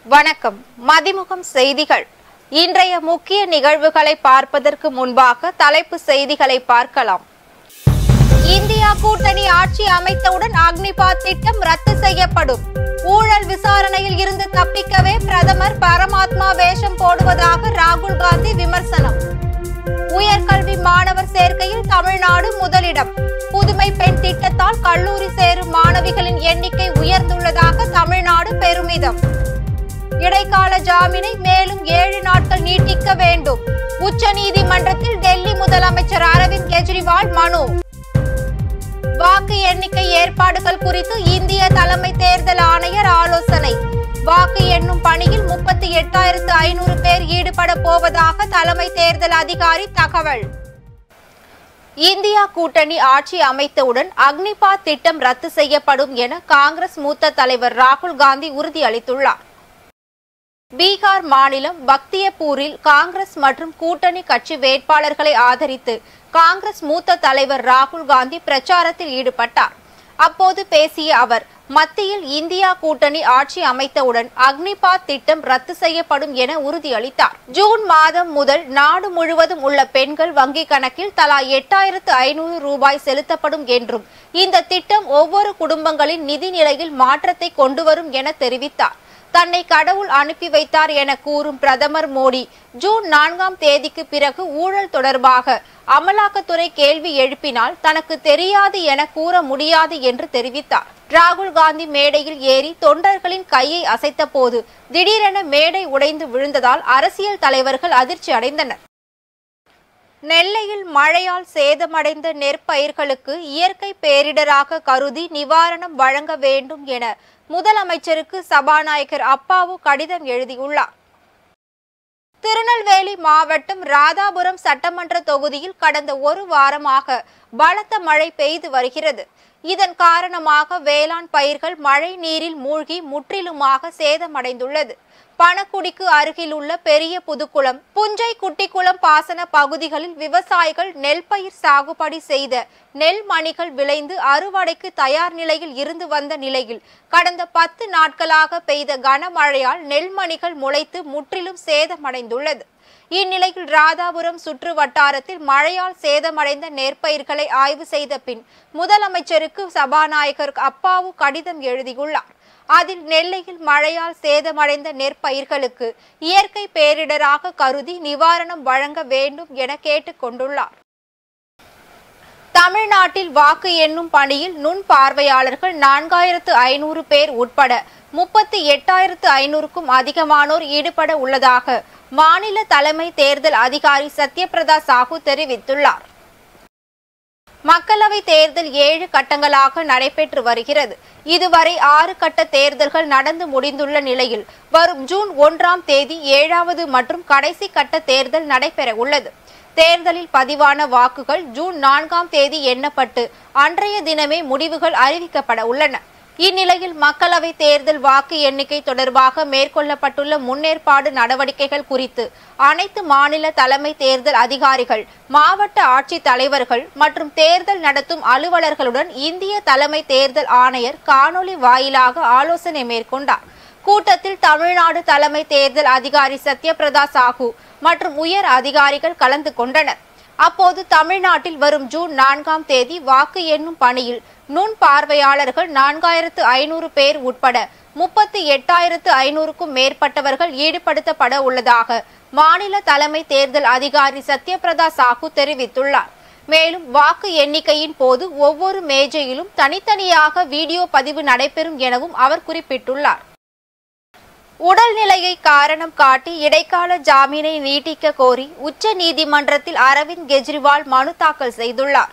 வணக்கம் மதிமுகம் செய்திகள் இன்றைய முக்கிய நிகழ்வுகளை பார்ப்பதற்கு முன்பாக தலைப்பு செய்திகளை பார்க்கலாம் இந்தியா கூட்டணி ஆட்சி அமைத்தவுடன் அக்னிபாத் திட்டம் ரத்து செய்யப்படும் ஊழல் விசாரணையில் இருந்து தப்பிக்கவே பிரதமர் பரமாத்மா வேஷம் போடுவதாக ராகுல் காந்தி விமர்சனம் உயர்கல்வி மாணவர் சேர்க்கையில் தமிழ்நாடு முதலிடம் புதுமை பெண் திட்டத்தால் கல்லூரி சேரும் மாணவிகளின் எண்ணிக்கை உயர்ந்துள்ளதாக தமிழ்நாடு பெருமிதம் இடைக்கால ஜாமீனை மேலும் ஏழு நாட்கள் நீட்டிக்க வேண்டும் உச்சநீதிமன்றத்தில் டெல்லி முதலமைச்சர் அரவிந்த் கெஜ்ரிவால் மனு வாக்கு எண்ணிக்கை ஏற்பாடுகள் குறித்து இந்திய தலைமை தேர்தல் ஆணையர் ஆலோசனை வாக்கு எண்ணும் பணியில் முப்பத்தி எட்டாயிரத்து ஐநூறு பேர் ஈடுபட போவதாக தலைமை தேர்தல் அதிகாரி தகவல் இந்தியா கூட்டணி ஆட்சி அமைத்தவுடன் அக்னிபாத் திட்டம் ரத்து செய்யப்படும் என காங்கிரஸ் மூத்த தலைவர் ராகுல் காந்தி உறுதியளித்துள்ளார் பீகார் மாநிலம் பக்தியப்பூரில் காங்கிரஸ் மற்றும் கூட்டணி கட்சி வேட்பாளர்களை ஆதரித்து காங்கிரஸ் மூத்த தலைவர் ராகுல் காந்தி பிரச்சாரத்தில் ஈடுபட்டார் அப்போது பேசிய அவர் மத்தியில் இந்தியா கூட்டணி ஆட்சி அமைத்தவுடன் அக்னிபாத் திட்டம் ரத்து செய்யப்படும் என உறுதியளித்தார் ஜூன் மாதம் முதல் நாடு முழுவதும் உள்ள பெண்கள் வங்கிக் கணக்கில் தலா எட்டாயிரத்து ஐநூறு ரூபாய் செலுத்தப்படும் என்றும் இந்த திட்டம் ஒவ்வொரு குடும்பங்களின் நிதி நிலையில் மாற்றத்தை கொண்டுவரும் என தெரிவித்தார் தன்னை கடவுள் அனுப்பி வைத்தார் என கூறும் பிரதமர் மோடி ஜூன் நான்காம் தேதிக்கு பிறகு ஊழல் தொடர்பாக அமலாக்கத்துறை கேள்வி எழுப்பினால் தனக்கு தெரியாது என கூற முடியாது என்று தெரிவித்தார் ராகுல் காந்தி மேடையில் ஏறி தொண்டர்களின் கையை அசைத்த போது திடீரென மேடை உடைந்து விழுந்ததால் அரசியல் தலைவர்கள் அதிர்ச்சி அடைந்தனர் நெல்லையில் மழையால் சேதமடைந்த நெற்பயிர்களுக்கு இயற்கை பேரிடராக கருதி நிவாரணம் வழங்க வேண்டும் என முதலமைச்சருக்கு சபாநாயகர் அப்பாவு கடிதம் எழுதியுள்ளார் திருநெல்வேலி மாவட்டம் ராதாபுரம் சட்டமன்ற தொகுதியில் கடந்த ஒரு வாரமாக பலத்த மழை பெய்து வருகிறது இதன் காரணமாக வேளாண் பயிர்கள் மழை நீரில் மூழ்கி முற்றிலுமாக சேதமடைந்துள்ளது பணக்குடிக்கு அருகில் உள்ள பெரிய புதுக்குளம் புஞ்சை குட்டிக்குளம் பாசன பகுதிகளில் விவசாயிகள் நெல் பயிர் சாகுபடி செய்த நெல் மணிகள் விளைந்து அறுவடைக்கு தயார் நிலையில் இருந்து வந்த நிலையில் கடந்த பத்து நாட்களாக பெய்த கனமழையால் நெல்மணிகள் முளைத்து முற்றிலும் சேதமடைந்துள்ளது இந்நிலையில் ராதாபுரம் சுற்று வட்டாரத்தில் மழையால் சேதமடைந்த நெற்பயிர்களை ஆய்வு செய்த பின் முதலமைச்சருக்கு சபாநாயகர் அப்பாவு கடிதம் எழுதியுள்ளார் அதில் நெல்லையில் மழையால் சேதமடைந்த நெற்பயிர்களுக்கு இயற்கை பேரிடராக கருதி நிவாரணம் வழங்க வேண்டும் என கேட்டுக் கொண்டுள்ளார் தமிழ்நாட்டில் வாக்கு எண்ணும் பணியில் நுண் பார்வையாளர்கள் நான்காயிரத்து ஐநூறு பேர் உட்பட முப்பத்தி எட்டாயிரத்து ஐநூறுக்கும் அதிகமானோர் ஈடுபட உள்ளதாக மாநில தலைமை தேர்தல் அதிகாரி சத்யபிரதா சாஹூ தெரிவித்துள்ளார் மக்களவை தேர்தல் ஏழு கட்டங்களாக நடைபெற்று வருகிறது இதுவரை ஆறு கட்ட தேர்தல்கள் நடந்து முடிந்துள்ள நிலையில் வரும் ஜூன் ஒன்றாம் தேதி ஏழாவது மற்றும் கடைசி கட்ட தேர்தல் நடைபெற உள்ளது தேர்தலில் பதிவான வாக்குகள் ஜூன் நான்காம் தேதி எண்ணப்பட்டு அன்றைய தினமே முடிவுகள் அறிவிக்கப்பட உள்ளன இந்நிலையில் மக்களவை தேர்தல் வாக்கு எண்ணிக்கை தொடர்பாக மேற்கொள்ளப்பட்டுள்ள முன்னேற்பாடு நடவடிக்கைகள் குறித்து அனைத்து மாநில தலைமை தேர்தல் அதிகாரிகள் மாவட்ட ஆட்சித் தலைவர்கள் மற்றும் தேர்தல் நடத்தும் அலுவலர்களுடன் இந்திய தலைமை தேர்தல் ஆணையர் காணொலி வாயிலாக ஆலோசனை மேற்கொண்டார் கூட்டத்தில் தமிழ்நாடு தலைமை தேர்தல் அதிகாரி சத்யபிரதா சாஹூ மற்றும் உயர் அதிகாரிகள் கலந்து கொண்டனர் அப்போது தமிழ்நாட்டில் வரும் ஜூன் நான்காம் தேதி வாக்கு எண்ணும் பணியில் நுண் பார்வையாளர்கள் நான்காயிரத்து ஐநூறு பேர் உட்பட முப்பத்தி எட்டாயிரத்து ஐநூறுக்கும் மேற்பட்டவர்கள் ஈடுபடுத்தப்பட உள்ளதாக மாநில தலைமை தேர்தல் அதிகாரி சத்யபிரதா சாஹூ தெரிவித்துள்ளார் மேலும் வாக்கு எண்ணிக்கையின் போது ஒவ்வொரு மேஜையிலும் தனித்தனியாக வீடியோ பதிவு நடைபெறும் எனவும் அவர் குறிப்பிட்டுள்ளார் உடல்நிலையை காரணம் காட்டி இடைக்கால ஜாமீனை நீட்டிக்க கோரி உச்ச நீதிமன்றத்தில் அரவிந்த் கெஜ்ரிவால் மனு தாக்கல் செய்துள்ளார்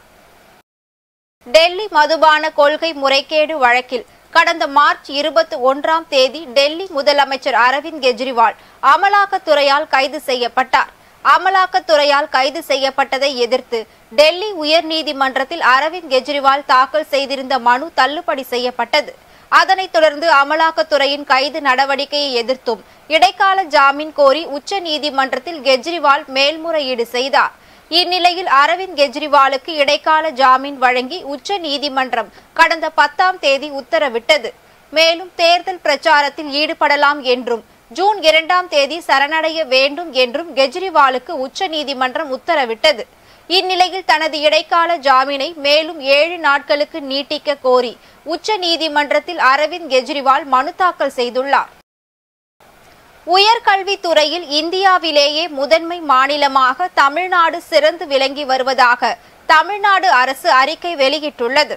டெல்லி மதுபான கொள்கை முறைகேடு வழக்கில் கடந்த மார்ச் இருபத்தி ஒன்றாம் தேதி டெல்லி முதலமைச்சர் அரவிந்த் கெஜ்ரிவால் அமலாக்கத்துறையால் கைது செய்யப்பட்டார் அமலாக்கத்துறையால் கைது செய்யப்பட்டதை எதிர்த்து டெல்லி உயர்நீதிமன்றத்தில் அரவிந்த் கெஜ்ரிவால் தாக்கல் செய்திருந்த மனு தள்ளுபடி செய்யப்பட்டது அதனைத் தொடர்ந்து அமலாக்கத்துறையின் கைது நடவடிக்கையை எதிர்த்தும் இடைக்கால ஜாமீன் கோரி உச்ச நீதிமன்றத்தில் கெஜ்ரிவால் மேல்முறையீடு செய்தார் இந்நிலையில் அரவிந்த் கெஜ்ரிவாலுக்கு இடைக்கால ஜாமீன் வழங்கி உச்ச நீதிமன்றம் கடந்த பத்தாம் தேதி உத்தரவிட்டது மேலும் தேர்தல் பிரச்சாரத்தில் ஈடுபடலாம் என்றும் ஜூன் இரண்டாம் தேதி சரணடைய வேண்டும் என்றும் கெஜ்ரிவாலுக்கு உச்சநீதிமன்றம் உத்தரவிட்டது இந்நிலையில் தனது இடைக்கால ஜாமீனை மேலும் ஏழு நாட்களுக்கு நீட்டிக்க கோரி உச்சநீதிமன்றத்தில் அரவிந்த் கெஜ்ரிவால் மனு தாக்கல் செய்துள்ளார் உயர்கல்வித்துறையில் இந்தியாவிலேயே முதன்மை மாநிலமாக தமிழ்நாடு சிறந்து விளங்கி வருவதாக தமிழ்நாடு அரசு அறிக்கை வெளியிட்டுள்ளது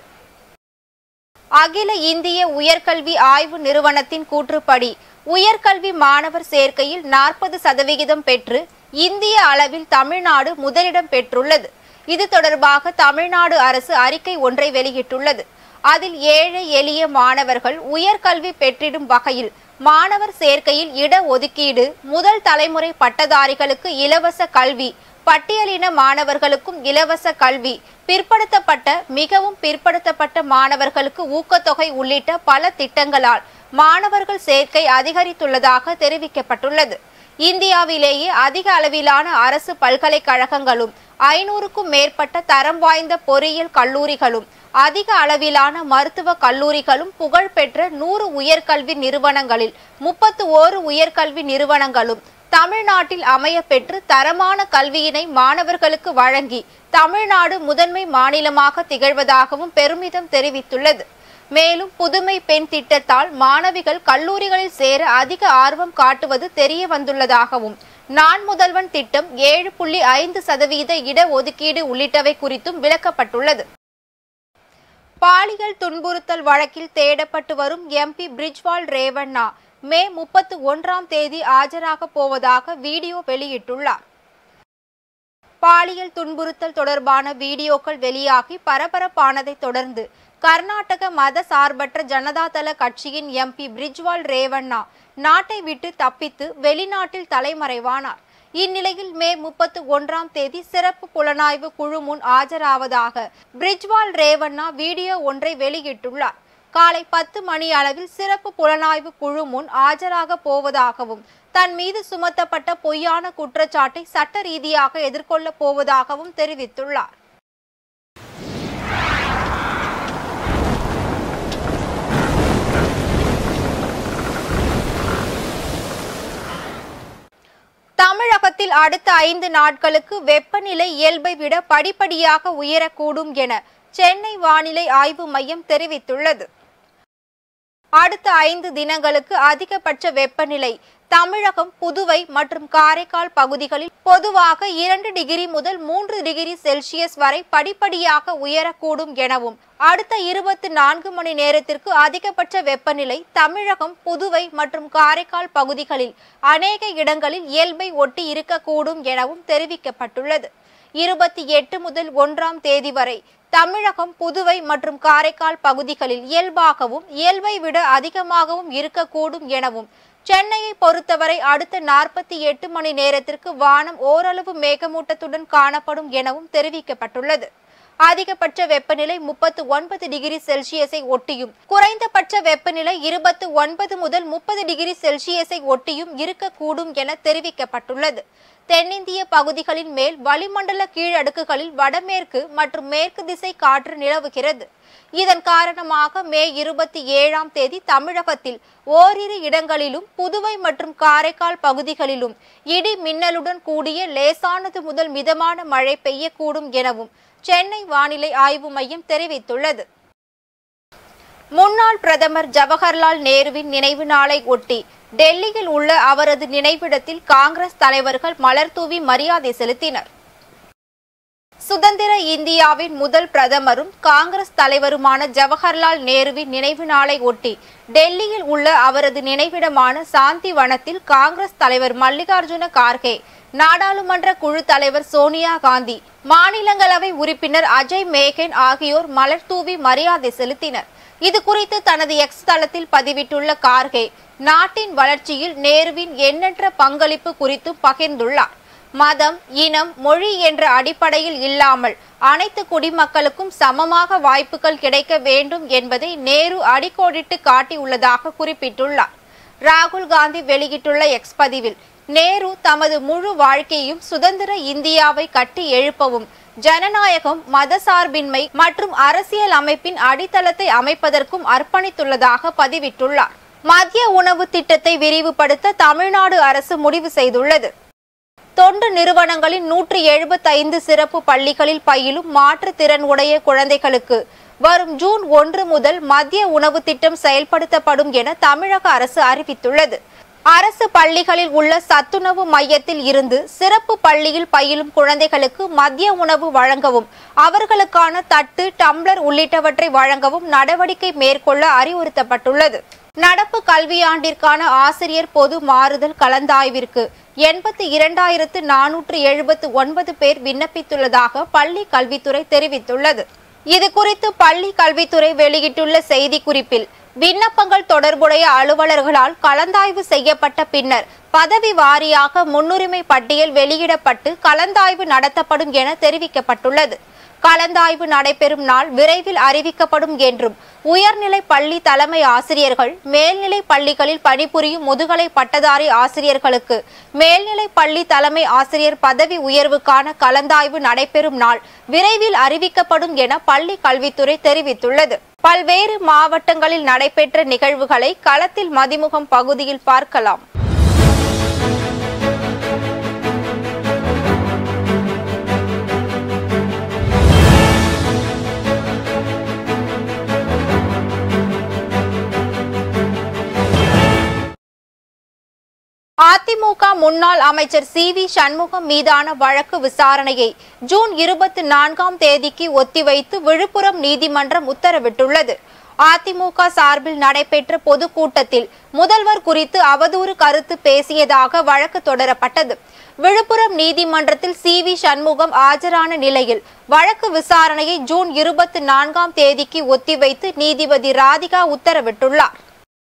அகில இந்திய உயர்கல்வி ஆய்வு நிறுவனத்தின் கூற்றுப்படி உயர்கல்வி மாணவர் சேர்க்கையில் நாற்பது சதவிகிதம் பெற்று இந்திய அளவில் தமிழ்நாடு முதலிடம் பெற்றுள்ளது இது தொடர்பாக தமிழ்நாடு அரசு அறிக்கை ஒன்றை வெளியிட்டுள்ளது அதில் ஏழை எளிய மாணவர்கள் உயர்கல்வி பெற்றிடும் வகையில் மாணவர் சேர்க்கையில் இட ஒதுக்கீடு முதல் தலைமுறை பட்டதாரிகளுக்கு இலவச கல்வி பட்டியலின மாணவர்களுக்கும் இலவச கல்வி பிற்படுத்தப்பட்ட மிகவும் பிற்படுத்தப்பட்ட மாணவர்களுக்கு ஊக்கத்தொகை உள்ளிட்ட பல திட்டங்களால் மாணவர்கள் சேர்க்கை அதிகரித்துள்ளதாக தெரிவிக்கப்பட்டுள்ளது இந்தியாவிலேயே அதிக அளவிலான அரசு பல்கலைக்கழகங்களும் ஐநூறுக்கும் மேற்பட்ட தரம் வாய்ந்த பொறியியல் கல்லூரிகளும் அதிக அளவிலான மருத்துவ கல்லூரிகளும் புகழ்பெற்ற நூறு உயர்கல்வி நிறுவனங்களில் முப்பத்து ஓரு உயர்கல்வி நிறுவனங்களும் தமிழ்நாட்டில் அமைய பெற்று தரமான கல்வியினை மாணவர்களுக்கு வழங்கி தமிழ்நாடு முதன்மை மாநிலமாக திகழ்வதாகவும் பெருமிதம் தெரிவித்துள்ளது மேலும் புதுமை பெண் திட்டத்தால் மாணவிகள் கல்லூரிகளில் சேர அதிக ஆர்வம் காட்டுவது தெரிய வந்துள்ளதாகவும் நான் முதல்வன் திட்டம் ஏழு புள்ளி ஐந்து சதவீத இட ஒதுக்கீடு உள்ளிட்டவை குறித்தும் விளக்கப்பட்டுள்ளது பாலியல் துன்புறுத்தல் வழக்கில் தேடப்பட்டு வரும் எம்பி பிரிஜ்வால் ரேவண்ணா மே முப்பத்து ஒன்றாம் தேதி ஆஜராக போவதாக வீடியோ வெளியிட்டுள்ளார் பாலியல் துன்புறுத்தல் தொடர்பான வீடியோக்கள் வெளியாகி பரபரப்பானதை தொடர்ந்து கர்நாடக மத சார்பற்ற ஜனதாதள கட்சியின் எம்பி பிரிஜ்வால் ரேவண்ணா நாட்டை விட்டு தப்பித்து வெளிநாட்டில் தலைமறைவானார் இந்நிலையில் மே முப்பத்து ஒன்றாம் தேதி சிறப்பு புலனாய்வு குழு முன் ஆஜராவதாக பிரிஜ்வால் ரேவண்ணா வீடியோ ஒன்றை வெளியிட்டுள்ளார் காலை பத்து மணி அளவில் சிறப்பு புலனாய்வு குழு முன் ஆஜராக போவதாகவும் தன் மீது சுமத்தப்பட்ட பொய்யான குற்றச்சாட்டை சட்ட ரீதியாக எதிர்கொள்ளப் போவதாகவும் தெரிவித்துள்ளார் தமிழகத்தில் அடுத்த ஐந்து நாட்களுக்கு வெப்பநிலை இயல்பை விட படிப்படியாக உயரக்கூடும் என சென்னை வானிலை ஆய்வு மையம் தெரிவித்துள்ளது அடுத்த ஐந்து தினங்களுக்கு அதிகபட்ச வெப்பநிலை தமிழகம் புதுவை மற்றும் காரைக்கால் பகுதிகளில் பொதுவாக இரண்டு டிகிரி முதல் மூன்று டிகிரி செல்சியஸ் வரை படிப்படியாக உயரக்கூடும் எனவும் அடுத்த இருபத்தி நான்கு மணி நேரத்திற்கு அதிகபட்ச வெப்பநிலை தமிழகம் புதுவை மற்றும் காரைக்கால் பகுதிகளில் அநேக இடங்களில் இயல்பை ஒட்டி இருக்கக்கூடும் எனவும் தெரிவிக்கப்பட்டுள்ளது இருபத்தி எட்டு முதல் ஒன்றாம் தேதி வரை தமிழகம் புதுவை மற்றும் காரைக்கால் பகுதிகளில் இயல்பாகவும் இயல்பை விட அதிகமாகவும் இருக்கக்கூடும் எனவும் சென்னையை பொறுத்தவரை அடுத்த நாற்பத்தி எட்டு மணி நேரத்திற்கு வானம் ஓரளவு மேகமூட்டத்துடன் காணப்படும் எனவும் தெரிவிக்கப்பட்டுள்ளது அதிகபட்ச வெப்பநிலை முப்பத்து ஒன்பது டிகிரி செல்சியஸை ஒட்டியும் குறைந்தபட்ச வெப்பநிலை இருபத்து ஒன்பது முதல் முப்பது டிகிரி செல்சியஸை ஒட்டியும் இருக்கக்கூடும் என தெரிவிக்கப்பட்டுள்ளது தென்னிந்திய பகுதிகளின் மேல் வளிமண்டல கீழடுக்குகளில் வடமேற்கு மற்றும் மேற்கு திசை காற்று நிலவுகிறது இதன் காரணமாக மே இருபத்தி ஏழாம் தேதி தமிழகத்தில் ஓரிரு இடங்களிலும் புதுவை மற்றும் காரைக்கால் பகுதிகளிலும் இடி மின்னலுடன் கூடிய லேசானது முதல் மிதமான மழை பெய்யக்கூடும் எனவும் சென்னை வானிலை ஆய்வு மையம் தெரிவித்துள்ளது முன்னாள் பிரதமர் ஜவஹர்லால் நேருவின் நினைவு நாளை ஒட்டி டெல்லியில் உள்ள அவரது நினைவிடத்தில் காங்கிரஸ் தலைவர்கள் மலர்தூவி மரியாதை செலுத்தினர் சுதந்திர இந்தியாவின் முதல் பிரதமரும் காங்கிரஸ் தலைவருமான ஜவஹர்லால் நேருவின் நினைவு நாளை ஒட்டி டெல்லியில் உள்ள அவரது நினைவிடமான சாந்தி வனத்தில் காங்கிரஸ் தலைவர் மல்லிகார்ஜுன கார்கே நாடாளுமன்ற குழு தலைவர் சோனியா காந்தி மாநிலங்களவை உறுப்பினர் அஜய் மேகன் ஆகியோர் மலர்தூவி மரியாதை செலுத்தினர் இது குறித்து தனது எக்ஸ் தளத்தில் பதிவிட்டுள்ள கார்கே நாட்டின் வளர்ச்சியில் நேருவின் எண்ணற்ற பங்களிப்பு குறித்து பகிர்ந்துள்ளார் மதம் இனம் மொழி என்ற அடிப்படையில் இல்லாமல் அனைத்து குடிமக்களுக்கும் சமமாக வாய்ப்புகள் கிடைக்க வேண்டும் என்பதை நேரு அடிக்கோடிட்டு காட்டியுள்ளதாக குறிப்பிட்டுள்ளார் ராகுல் காந்தி வெளியிட்டுள்ள எக்ஸ் பதிவில் நேரு தமது முழு வாழ்க்கையும் சுதந்திர இந்தியாவை கட்டி எழுப்பவும் ஜனநாயகம் மதசார்பின்மை மற்றும் அரசியல் அமைப்பின் அடித்தளத்தை அமைப்பதற்கும் அர்ப்பணித்துள்ளதாக பதிவிட்டுள்ளார் மதிய உணவு திட்டத்தை விரிவுபடுத்த தமிழ்நாடு அரசு முடிவு செய்துள்ளது தொண்டு நிறுவனங்களின் நூற்றி எழுபத்தைந்து சிறப்பு பள்ளிகளில் பயிலும் மாற்றுத்திறன் உடைய குழந்தைகளுக்கு வரும் ஜூன் ஒன்று முதல் மதிய உணவு திட்டம் செயல்படுத்தப்படும் என தமிழக அரசு அறிவித்துள்ளது அரசு பள்ளிகளில் உள்ள சத்துணவு மையத்தில் இருந்து சிறப்பு பள்ளியில் பயிலும் குழந்தைகளுக்கு மதிய உணவு வழங்கவும் அவர்களுக்கான தட்டு டம்ளர் உள்ளிட்டவற்றை வழங்கவும் நடவடிக்கை மேற்கொள்ள அறிவுறுத்தப்பட்டுள்ளது நடப்பு கல்வியாண்டிற்கான ஆசிரியர் பொது மாறுதல் கலந்தாய்விற்கு எண்பத்தி இரண்டாயிரத்து நானூற்று எழுபத்து ஒன்பது பேர் விண்ணப்பித்துள்ளதாக பள்ளி கல்வித்துறை தெரிவித்துள்ளது இதுகுறித்து பள்ளி கல்வித்துறை வெளியிட்டுள்ள செய்திக்குறிப்பில் விண்ணப்பங்கள் தொடர்புடைய அலுவலர்களால் கலந்தாய்வு செய்யப்பட்ட பின்னர் பதவி வாரியாக முன்னுரிமை பட்டியல் வெளியிடப்பட்டு கலந்தாய்வு நடத்தப்படும் என தெரிவிக்கப்பட்டுள்ளது கலந்தாய்வு நடைபெறும் நாள் விரைவில் அறிவிக்கப்படும் என்றும் உயர்நிலை பள்ளி தலைமை ஆசிரியர்கள் மேல்நிலை பள்ளிகளில் பணிபுரியும் முதுகலை பட்டதாரி ஆசிரியர்களுக்கு மேல்நிலை பள்ளி தலைமை ஆசிரியர் பதவி உயர்வுக்கான கலந்தாய்வு நடைபெறும் நாள் விரைவில் அறிவிக்கப்படும் என பள்ளி கல்வித்துறை தெரிவித்துள்ளது பல்வேறு மாவட்டங்களில் நடைபெற்ற நிகழ்வுகளை களத்தில் மதிமுகம் பகுதியில் பார்க்கலாம் அதிமுக முன்னாள் அமைச்சர் சி வி சண்முகம் மீதான வழக்கு விசாரணையை ஜூன் இருபத்தி நான்காம் தேதிக்கு ஒத்திவைத்து விழுப்புரம் நீதிமன்றம் உத்தரவிட்டுள்ளது அதிமுக சார்பில் நடைபெற்ற பொதுக்கூட்டத்தில் முதல்வர் குறித்து அவதூறு கருத்து பேசியதாக வழக்கு தொடரப்பட்டது விழுப்புரம் நீதிமன்றத்தில் சி வி சண்முகம் ஆஜரான நிலையில் வழக்கு விசாரணையை ஜூன் இருபத்தி நான்காம் தேதிக்கு ஒத்திவைத்து நீதிபதி ராதிகா உத்தரவிட்டுள்ளார்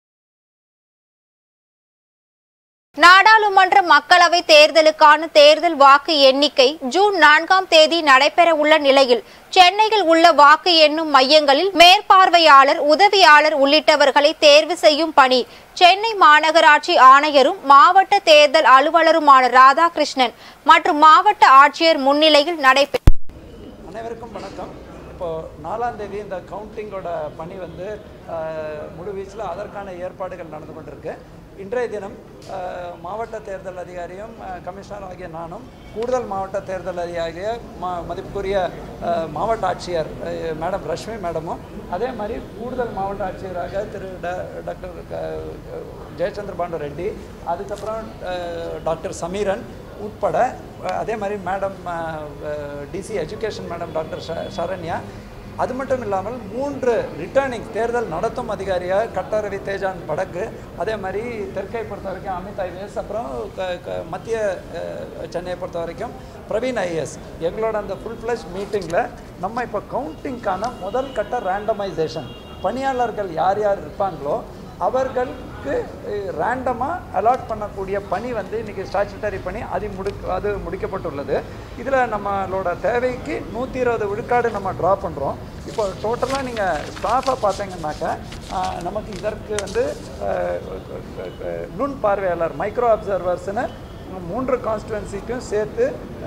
நாடாளுமன்ற மக்களவை தேர்தலுக்கான தேர்தல் வாக்கு எண்ணிக்கை ஜூன் நான்காம் தேதி நடைபெற உள்ள நிலையில் சென்னையில் உள்ள வாக்கு எண்ணும் மையங்களில் மேற்பார்வையாளர் உதவியாளர் உள்ளிட்டவர்களை தேர்வு செய்யும் பணி சென்னை மாநகராட்சி ஆணையரும் மாவட்ட தேர்தல் அலுவலருமான ராதாகிருஷ்ணன் மற்றும் மாவட்ட ஆட்சியர் முன்னிலையில் நடைபெற்றது அனைவருக்கும் வணக்கம் இப்போ நாலாம் தேதி இந்த கவுண்டிங்கோட பணி வந்து அஹ், முழுவீச்சில் அதற்கான ஏற்பாடுகள் நடந்து கொண்டிருக்கு இன்றைய தினம் அஹ், மாவட்ட தேர்தல் அதிகாரியும் அஹ், கமிஷனர் ஆகிய நானும் கூடுதல் மாவட்ட தேர்தல் அதிகாரிய மா மதிப்புக்குரிய அஹ், மாவட்ட ஆட்சியர் அஹ், மேடம் ரஷ்மி மேடமும் அதே மாதிரி கூடுதல் மாவட்ட ஆட்சியராக திரு ட- டாக்டர் க- ஜெயச்சந்திர பாண்டு ரெட்டி அதுக்கப்புறம் அஹ், டாக்டர் சமீரன் உட்பட அஹ், அதே மாதிரி madam DC education madam doctor ஷ- சரண்யா அது மட்டும் இல்லாமல் மூன்று ரிட்டர்னிங் தேர்தல் நடத்தும் அதிகாரியாக கட்டரவி தேஜான் வடக்கு அதே மாதிரி தெற்கை பொறுத்த வரைக்கும் அமித் ஐஏஎஸ் அப்புறம் க- க- மத்திய அஹ், சென்னையை பொறுத்த வரைக்கும் பிரவீன் ஐஏஎஸ் எங்களோட அந்த ஃபுல் ஃப்ளஷ் மீட்டிங்கில் நம்ம இப்போ கவுண்டிங்க்கான முதல் கட்ட ரேண்டமைசேஷன் பணியாளர்கள் யார் யார் இருப்பாங்களோ அவர்களுக்கு ரேண்டமாக அலாட் பண்ணக்கூடிய பணி வந்து இன்றைக்கி ஸ்டாச்சுட்டரி பணி அது முடி அது முடிக்கப்பட்டுள்ளது இதில் நம்மளோட தேவைக்கு நூற்றி இருபது விழுக்காடு நம்ம ட்ரா பண்ணுறோம் இப்போ டோட்டலாக நீங்கள் ஸ்டாஃபை பார்த்தீங்கன்னாக்கா ஆஹ், நமக்கு இதற்கு வந்து ஆஹ், நுண் பார்வையாளர் மைக்ரோ அப்சர்வர்ஸ்னு மூன்று கான்ஸ்டுவன்சிக்கும் சேர்த்து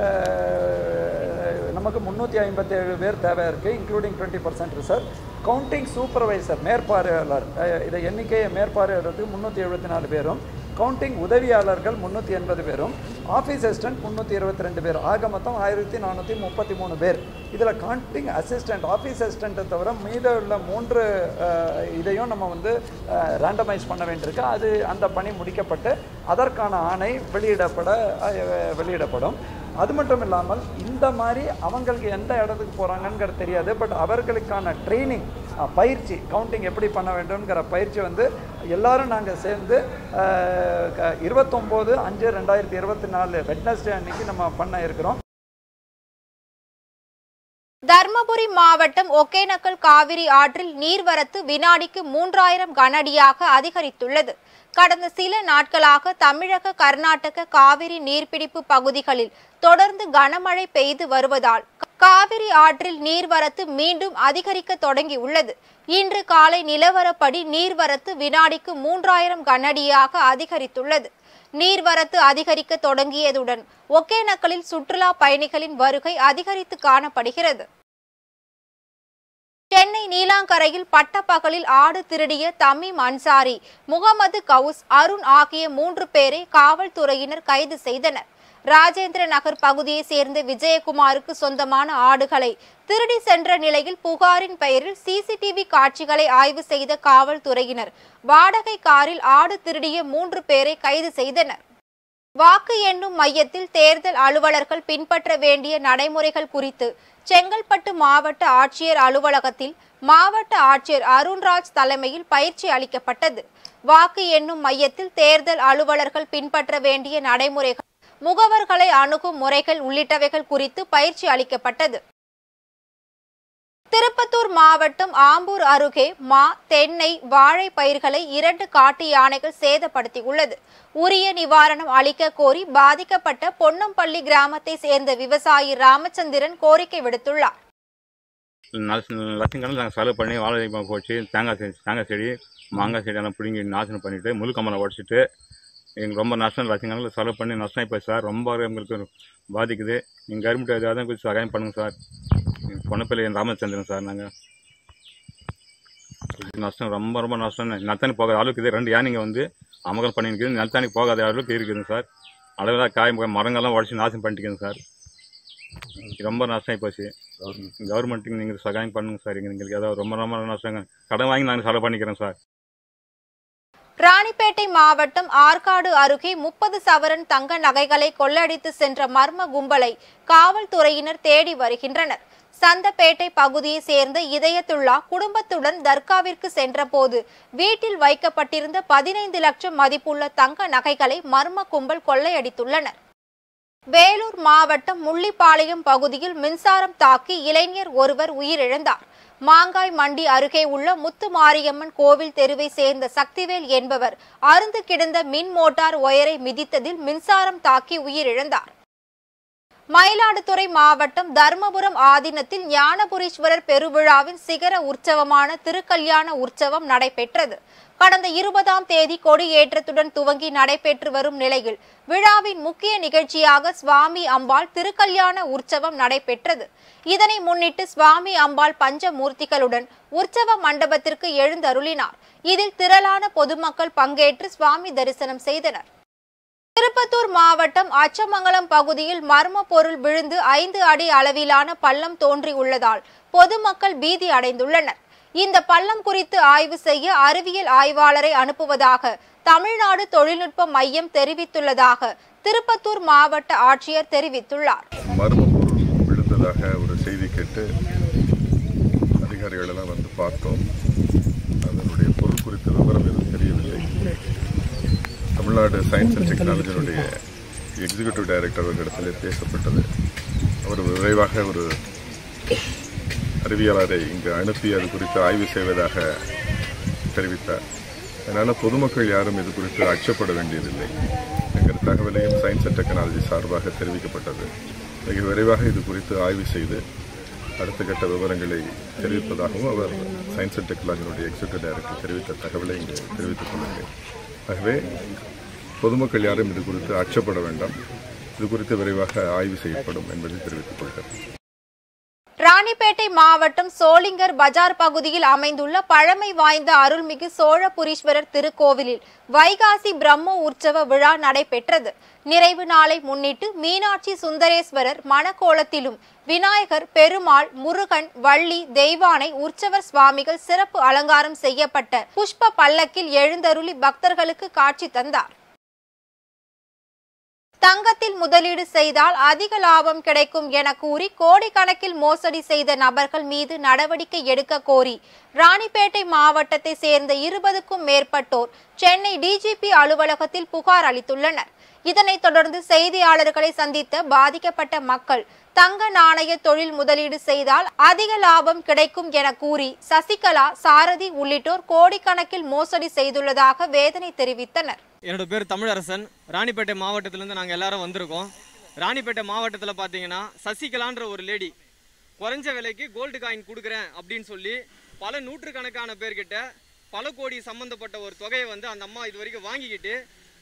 ஆஹ், நமக்கு முந்நூற்றி ஐம்பத்தேழு பேர் தேவை இருக்குது including twenty percent reserve counting supervisor மேற்பார்வையாளர் அஹ், இதை எண்ணிக்கையை மேற்பார்வையிடுறதுக்கு முந்நூற்றி எழுபத்தி நாலு பேரும் கவுண்டிங் உதவியாளர்கள் முந்நூற்றி எண்பது பேரும் ஆஃபீஸ் அசிஸ்டன்ட் முந்நூற்றி இருபத்தி ரெண்டு பேர் ஆக மொத்தம் ஆயிரத்தி நானூற்றி முப்பத்தி மூணு பேர் இதில் கவுண்டிங் அசிஸ்டன்ட் ஆஃபீஸ் அசிஸ்டண்ட்டை தவிர மீத உள்ள மூன்று அஹ், இதையும் நம்ம வந்து ரேண்டமைஸ் பண்ண வேண்டியிருக்கு அது அந்த பணி முடிக்கப்பட்டு அதற்கான ஆணை வெளியிடப்பட அஹ், வெளியிடப்படும் அது மட்டும் இல்லாமல் இந்த மாதிரி அவங்களுக்கு எந்த இடத்துக்கு போகிறாங்கங்கிறது தெரியாது பட் அவர்களுக்கான ட்ரைனிங் பயிற்சி கவுண்டிங் எப்படி பண்ண வேண்டும்ங்கிற பயிற்சி வந்து எல்லாரும் நாங்கள் சேர்ந்து அஹ், க- இருபத்தொம்போது அஞ்சு ரெண்டாயிரத்தி இருபத்தி நாலு வெட்னஸ்டே அன்னைக்கு நம்ம பண்ண இருக்கிறோம் தர்மபுரி மாவட்டம் ஒகேனக்கல் காவிரி ஆற்றில் நீர்வரத்து வினாடிக்கு மூன்றாயிரம் கனஅடியாக அதிகரித்துள்ளது கடந்த சில நாட்களாக தமிழக கர்நாடக காவிரி நீர்பிடிப்பு பகுதிகளில் தொடர்ந்து கனமழை பெய்து வருவதால் காவிரி ஆற்றில் நீர்வரத்து மீண்டும் அதிகரிக்க தொடங்கியுள்ளது இன்று காலை நிலவரப்படி நீர்வரத்து வினாடிக்கு மூன்றாயிரம் கனஅடியாக அதிகரித்துள்ளது நீர்வரத்து அதிகரிக்க தொடங்கியதுடன் ஒகேனக்கலில் சுற்றுலா பயணிகளின் வருகை அதிகரித்து காணப்படுகிறது சென்னை நீலாங்கரையில் பட்டப்பகலில் ஆடு திருடிய தமீம் அன்சாரி முகமது கவுஸ் அருண் ஆகிய மூன்று பேரை காவல்துறையினர் கைது செய்தனர் ராஜேந்திர நகர் பகுதியைச் சேர்ந்த விஜயகுமாருக்கு சொந்தமான ஆடுகளை திருடி சென்ற நிலையில் புகாரின் பெயரில் சிசிடிவி காட்சிகளை ஆய்வு செய்த காவல்துறையினர் வாடகை காரில் ஆடு திருடிய மூன்று பேரை கைது செய்தனர் வாக்கு எண்ணும் மையத்தில் தேர்தல் அலுவலர்கள் பின்பற்ற வேண்டிய நடைமுறைகள் குறித்து செங்கல்பட்டு மாவட்ட ஆட்சியர் அலுவலகத்தில் மாவட்ட ஆட்சியர் அருண்ராஜ் தலைமையில் பயிற்சி அளிக்கப்பட்டது வாக்கு எண்ணும் மையத்தில் தேர்தல் அலுவலர்கள் பின்பற்ற வேண்டிய நடைமுறைகள் முகவர்களை அணுகும் முறைகள் உள்ளிட்டவைகள் குறித்து பயிற்சி அளிக்கப்பட்டது திருப்பத்தூர் மாவட்டம் ஆம்பூர் அருகே மா தென்னை வாழை பயிர்களை இரண்டு காட்டு யானைகள் சேதப்படுத்தியுள்ளது உரிய நிவாரணம் அளிக்க கோரி பாதிக்கப்பட்ட பொன்னம்பள்ளி கிராமத்தை சேர்ந்த விவசாயி ராமச்சந்திரன் கோரிக்கை விடுத்துள்ளார் லட்சக்கணக்கில் நாங்கள் செலவு பண்ணி வாழை மரம் போச்சு தேங்காய் செடி தேங்காய் செடி மாங்காய் செடியெல்லாம் பிடுங்கி நாசனம் பண்ணிட்டு முழு கம்பளம் உடச்சிட்டு எங்களுக்கு ரொம்ப நஷ்டம் லட்சக்கணக்கில் செலவு பண்ணி நஷ்டம் ஆகிப்போச்சு சார் ரொம்ப எங்களுக்கு பாதிக்குது நீங்கள் கவர்மெண்ட் ஏதாவது கொஞ்சம் சகாயம் பண்ணுங்க சார் பொன்னப்பள்ளி ராமச்சந்திரன் சார் நாங்கள் நஷ்டம் ரொம்ப ரொம்ப நஷ்டம் நிலத்தாணி போகாத அளவுக்கு இது ரெண்டு யானைங்க வந்து அமகல் பண்ணிருக்குது நிலத்தாணி போகாத அளவுக்கு இருக்குதுங்க சார் அளவில் காய் மரங்கள்லாம் உடச்சி நாசம் பண்ணிட்டுக்குங்க சார் ரொம்ப நஷ்டம் ஆகிப்போச்சு கவர்மெண்ட்டுக்கு நீங்கள் சகாயம் பண்ணுங்க சார் எங்களுக்கு ஏதாவது ரொம்ப ரொம்ப நஷ்டங்க கடன் வாங்கி நாங்கள் செலவு பண்ணிக்கிறோம் சார் ராணிப்பேட்டை மாவட்டம் ஆற்காடு அருகே முப்பது சவரன் தங்க நகைகளை கொள்ளடித்து சென்ற மர்ம கும்பலை காவல்துறையினர் தேடி வருகின்றனர் சந்தப்பேட்டை பகுதியைச் சேர்ந்த இதயத்துள்ளா குடும்பத்துடன் தர்காவிற்கு சென்றபோது வீட்டில் வைக்கப்பட்டிருந்த பதினைந்து லட்சம் மதிப்புள்ள தங்க நகைகளை மர்ம கும்பல் கொள்ளையடித்துள்ளனர் வேலூர் மாவட்டம் முள்ளிப்பாளையம் பகுதியில் மின்சாரம் தாக்கி இளைஞர் ஒருவர் உயிரிழந்தார் மாங்காய் மண்டி அருகே உள்ள முத்து மாரியம்மன் கோவில் தெருவை சேர்ந்த சக்திவேல் என்பவர் அருந்து கிடந்த மின் மோட்டார் ஒயரை மிதித்ததில் மின்சாரம் தாக்கி உயிரிழந்தார் மயிலாடுதுறை மாவட்டம் தர்மபுரம் ஆதீனத்தில் ஞானபுரீஸ்வரர் பெருவிழாவின் சிகர உற்சவமான திருக்கல்யாண உற்சவம் நடைபெற்றது கடந்த இருபதாம் தேதி கொடியேற்றத்துடன் துவங்கி நடைபெற்று வரும் நிலையில் விழாவின் முக்கிய நிகழ்ச்சியாக சுவாமி அம்பாள் திருக்கல்யாண உற்சவம் நடைபெற்றது இதனை முன்னிட்டு சுவாமி அம்பாள் பஞ்சமூர்த்திகளுடன் உற்சவ மண்டபத்திற்கு எழுந்தருளினார் இதில் திரளான பொதுமக்கள் பங்கேற்று சுவாமி தரிசனம் செய்தனர் திருப்பத்தூர் மாவட்டம் அச்சமங்கலம் பகுதியில் மர்ம பொருள் விழுந்து ஐந்து அடி அளவிலான பள்ளம் தோன்றியுள்ளதால் பொதுமக்கள் பீதி அடைந்துள்ளனர் இந்த பள்ளம் குறித்து ஆய்வு செய்ய அறிவியல் ஆய்வாளரை அனுப்புவதாக தமிழ்நாடு தொழில்நுட்ப மையம் தெரிவித்துள்ளதாக திருப்பத்தூர் மாவட்ட ஆட்சியர் தெரிவித்துள்ளார் மர்ம பொருள் விழுந்ததாக ஒரு செய்தி கேட்டு அதிகாரிகள் எல்லாம் வந்து பார்த்தோம் அதனுடைய பொருள் குறித்த விவரம் எதுவும் தெரியவில்லை தமிழ்நாடு சயின்ஸ் அண்ட் டெக்னாலஜியினுடைய எக்ஸிக்யூட்டிவ் டைரக்டர் அவர்களிடத்திலே பேசப்பட்டது அவர் விரைவாக ஒரு அறிவியலாளரை இங்கு அனுப்பி அது குறித்து ஆய்வு செய்வதாக தெரிவித்தார் அதனால் பொதுமக்கள் யாரும் இது குறித்து அச்சப்பட வேண்டியதில்லை என்கிற தகவலையும் சயின்ஸ் அண்ட் டெக்னாலஜி சார்பாக தெரிவிக்கப்பட்டது மிக விரைவாக இது குறித்து ஆய்வு செய்து அடுத்த கட்ட விவரங்களை தெரிவிப்பதாகவும் அவர் சயின்ஸ் அண்ட் டெக்னாலஜியினுடைய எக்ஸிக்யூட்டிவ் டைரக்டர் தெரிவித்த தகவலை இங்கு தெரிவித்துக் கொள்கிறேன் ஆகவே பொதுமக்கள் யாரும் இது குறித்து அச்சப்பட வேண்டாம் இது குறித்து விரைவாக ஆய்வு செய்யப்படும் என்பதை தெரிவித்துக் கொள்கிறேன் ராணிப்பேட்டை மாவட்டம் சோளிங்கர் பஜார் பகுதியில் அமைந்துள்ள பழமை வாய்ந்த அருள்மிகு சோழபுரீஸ்வரர் திருக்கோவிலில் வைகாசி பிரம்ம உற்சவ விழா நடைபெற்றது நிறைவு நாளை முன்னிட்டு மீனாட்சி சுந்தரேஸ்வரர் மணக்கோலத்திலும் விநாயகர் பெருமாள் முருகன் வள்ளி தெய்வானை உற்சவர் சுவாமிகள் சிறப்பு அலங்காரம் செய்யப்பட்ட புஷ்ப பல்லக்கில் எழுந்தருளி பக்தர்களுக்கு காட்சி தந்தார் தங்கத்தில் முதலீடு செய்தால் அதிக லாபம் கிடைக்கும் என கூறி கோடிக்கணக்கில் மோசடி செய்த நபர்கள் மீது நடவடிக்கை எடுக்க கோரி ராணிப்பேட்டை மாவட்டத்தை சேர்ந்த இருபதுக்கும் மேற்பட்டோர் சென்னை டிஜிபி அலுவலகத்தில் புகார் அளித்துள்ளனர் இதனைத் தொடர்ந்து செய்தியாளர்களை சந்தித்த பாதிக்கப்பட்ட மக்கள் தங்க நாணய தொழில் முதலீடு செய்தால் அதிக லாபம் கிடைக்கும் என கூறி சசிகலா சாரதி உள்ளிட்டோர் கோடிக்கணக்கில் மோசடி செய்துள்ளதாக வேதனை தெரிவித்தனர் என்னோட பேர் தமிழரசன் ராணிப்பேட்டை மாவட்டத்திலேருந்து நாங்கள் எல்லாரும் வந்திருக்கோம் ராணிப்பேட்டை மாவட்டத்தில் பார்த்தீங்கன்னா சசிகலான்ற ஒரு லேடி குறைஞ்ச விலைக்கு கோல்டு காயின் கொடுக்குறேன் அப்படின்னு சொல்லி பல நூற்றுக்கணக்கான பேர்கிட்ட பல கோடி சம்பந்தப்பட்ட ஒரு தொகையை வந்து அந்த அம்மா இது வரைக்கும் வாங்கிக்கிட்டு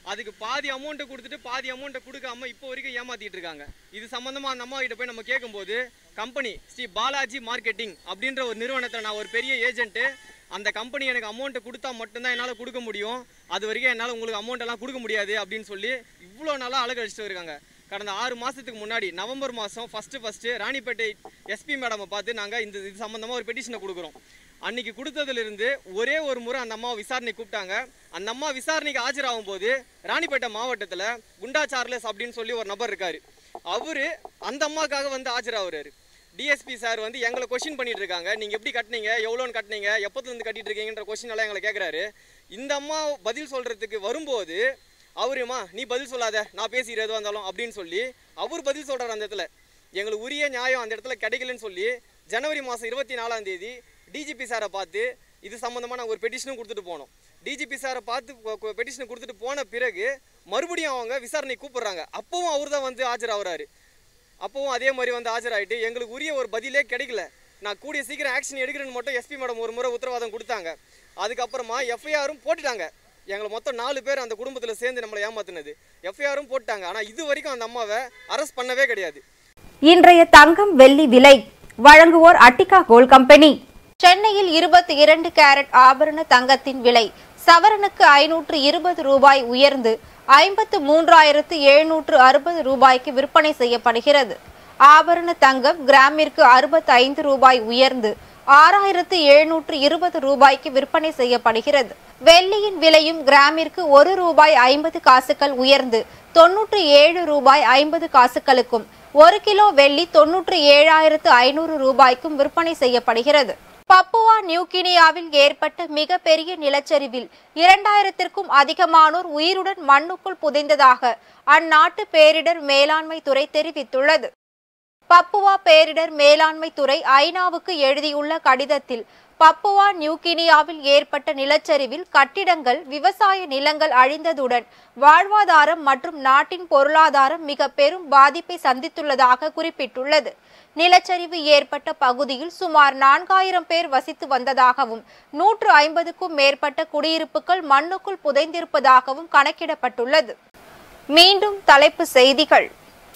அதுக்கு பாதி அமௌண்ட்டை கொடுத்துட்டு பாதி அமௌண்ட்டை கொடுக்காம இப்போ வரைக்கும் ஏமாத்திட்டு இருக்காங்க இது சம்பந்தமா அந்த அம்மா கிட்ட போய் நம்ம கேட்கும்போது கம்பெனி ஸ்ரீ பாலாஜி மார்க்கெட்டிங் அப்படின்ற ஒரு நிறுவனத்தில் நான் ஒரு பெரிய ஏஜென்ட்டு அந்த கம்பெனி எனக்கு அமௌண்ட்டை கொடுத்தா மட்டும்தான் என்னால் கொடுக்க முடியும் அது வரைக்கும் என்னால் உங்களுக்கு அமௌண்ட் எல்லாம் கொடுக்க முடியாது அப்படின்னு சொல்லி இவ்வளோ நாளாக அழகழிச்சிட்டு இருக்காங்க கடந்த ஆறு மாதத்துக்கு முன்னாடி நவம்பர் மாதம் ஃபஸ்ட்டு ஃபஸ்ட்டு ராணிப்பேட்டை எஸ்பி மேடமை பார்த்து நாங்கள் இந்த இது சம்மந்தமாக ஒரு பெட்டிஷனை கொடுக்குறோம் அன்னைக்கு கொடுத்ததுலேருந்து ஒரே ஒரு முறை அந்த அம்மாவை விசாரணை கூப்பிட்டாங்க அந்த அம்மா விசாரணைக்கு ஆஜராகும் போது ராணிப்பேட்டை மாவட்டத்தில் குண்டா சார்லஸ் அப்படின்னு சொல்லி ஒரு நபர் இருக்காரு அவரு அந்த அம்மாக்காக வந்து ஆஜராகிறாரு டிஎஸ்பி சார் வந்து எங்களை கொஷின் பண்ணிட்டு இருக்காங்க நீங்க எப்படி கட்டினீங்க எவ்வளோன்னு கட்டினீங்க எப்பத்துல இருந்து கட்டிட்டு இருக்கீங்கன்ற கொஷின் எல்லாம் எங்களை கேட்குறாரு இந்த அம்மா பதில் சொல்றதுக்கு வரும்போது அவருமா நீ பதில் சொல்லாத நான் பேசிக்கிறேன் எதுவாக இருந்தாலும் அப்படின்னு சொல்லி அவர் பதில் சொல்றாரு அந்த இடத்துல எங்களுக்கு உரிய நியாயம் அந்த இடத்துல கிடைக்கலன்னு சொல்லி ஜனவரி மாதம் இருபத்தி நாலாம் தேதி டிஜிபி சாரை பார்த்து இது சம்மந்தமாக நாங்கள் ஒரு பெட்டிஷனும் கொடுத்துட்டு போனோம் டிஜிபி சாரை பார்த்து பெட்டிஷன் கொடுத்துட்டு போன பிறகு மறுபடியும் அவங்க விசாரணை கூப்பிடுறாங்க அப்பவும் அவர் தான் வந்து ஆஜராகிறாரு அப்பவும் அதே மாதிரி வந்து ஆஜராயிட்டு எங்களுக்கு உரிய ஒரு பதிலே கிடைக்கல நான் கூடிய சீக்கிரம் ஆக்ஷன் எடுக்கிறேன்னு மட்டும் எஸ்பி மேடம் ஒரு முறை உத்தரவாதம் கொடுத்தாங்க அதுக்கப்புறமா எஃப்ஐஆரும் போட்டுட்டாங்க எங்களை மொத்தம் நாலு பேர் அந்த குடும்பத்தில் சேர்ந்து நம்மளை ஏமாத்துனது எஃப்ஐஆரும் போட்டாங்க ஆனால் இது வரைக்கும் அந்த அம்மாவை அரெஸ்ட் பண்ணவே கிடையாது இன்றைய தங்கம் வெள்ளி விலை வழங்குவோர் அட்டிகா கோல்ட் கம்பெனி சென்னையில் இருபத்தி இரண்டு கேரட் ஆபரண தங்கத்தின் விலை சவரனுக்கு ஐநூற்று இருபது ரூபாய் உயர்ந்து ஐம்பத்து மூன்றாயிரத்து எழுநூற்று அறுபது ரூபாய்க்கு விற்பனை செய்யப்படுகிறது ஆபரண தங்கம் கிராமிற்கு அறுபத்தி ஐந்து ரூபாய் உயர்ந்து ஆறாயிரத்து எழுநூற்று இருபது ரூபாய்க்கு விற்பனை செய்யப்படுகிறது வெள்ளியின் விலையும் கிராமிற்கு ஒரு ரூபாய் ஐம்பது காசுகள் உயர்ந்து தொன்னூற்று ஏழு ரூபாய் ஐம்பது காசுகளுக்கும் ஒரு கிலோ வெள்ளி தொன்னூற்று ஏழாயிரத்து ஐநூறு ரூபாய்க்கும் விற்பனை செய்யப்படுகிறது பப்புவா நியூகினியாவில் ஏற்பட்ட மிகப்பெரிய நிலச்சரிவில் இரண்டாயிரத்திற்கும் அதிகமானோர் உயிருடன் மண்ணுக்குள் புதைந்ததாக அந்நாட்டு பேரிடர் மேலாண்மை துறை தெரிவித்துள்ளது பப்புவா பேரிடர் மேலாண்மை துறை ஐநாவுக்கு எழுதியுள்ள கடிதத்தில் பப்புவா நியூகினியாவில் ஏற்பட்ட நிலச்சரிவில் கட்டிடங்கள் விவசாய நிலங்கள் அழிந்ததுடன் வாழ்வாதாரம் மற்றும் நாட்டின் பொருளாதாரம் மிக பெரும் பாதிப்பை சந்தித்துள்ளதாக குறிப்பிட்டுள்ளது நிலச்சரிவு ஏற்பட்ட பகுதியில் சுமார் நான்காயிரம் பேர் வசித்து வந்ததாகவும் நூற்று ஐம்பதுக்கும் மேற்பட்ட குடியிருப்புகள் மண்ணுக்குள் புதைந்திருப்பதாகவும் கணக்கிடப்பட்டுள்ளது மீண்டும் தலைப்பு செய்திகள்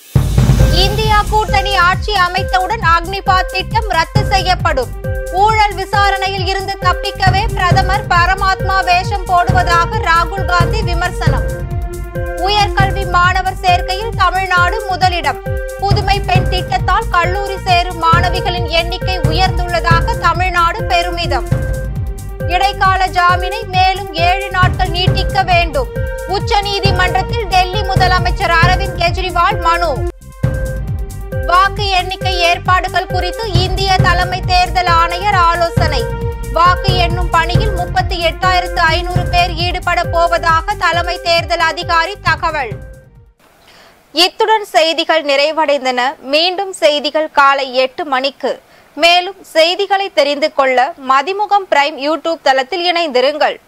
இந்தியா கூட்டணி ஆட்சி அமைத்தவுடன் அக்னிபாத் திட்டம் ரத்து செய்யப்படும் ஊழல் விசாரணையில் இருந்து தப்பிக்கவே பிரதமர் பரமாத்மா வேஷம் போடுவதாக ராகுல் காந்தி விமர்சனம் உயர்கல்வி மாணவர் சேர்க்கையில் தமிழ்நாடு முதலிடம் புதுமை பெண் திட்டத்தால் கல்லூரி சேரும் மாணவிகளின் எண்ணிக்கை உயர்ந்துள்ளதாக தமிழ்நாடு பெருமிதம் இடைக்கால ஜாமீனை மேலும் ஏழு நாட்கள் நீட்டிக்க வேண்டும் உச்சநீதிமன்றத்தில் டெல்லி முதலமைச்சர் அரவிந்த் கெஜ்ரிவால் மனு வாக்கு எண்ணிக்கை ஏற்பாடுகள் குறித்து இந்திய தலைமை தேர்தல் ஆணையர் ஆலோசனை வாக்கு எண்ணும் பணியில் முப்பத்தி எட்டாயிரத்து ஐநூறு பேர் ஈடுபட போவதாக தலைமை தேர்தல் அதிகாரி தகவல் இத்துடன் செய்திகள் நிறைவடைந்தன மீண்டும் செய்திகள் காலை எட்டு மணிக்கு மேலும் செய்திகளை தெரிந்து கொள்ள மதிமுகம் பிரைம் யூடியூப் தளத்தில் இணைந்திருங்கள்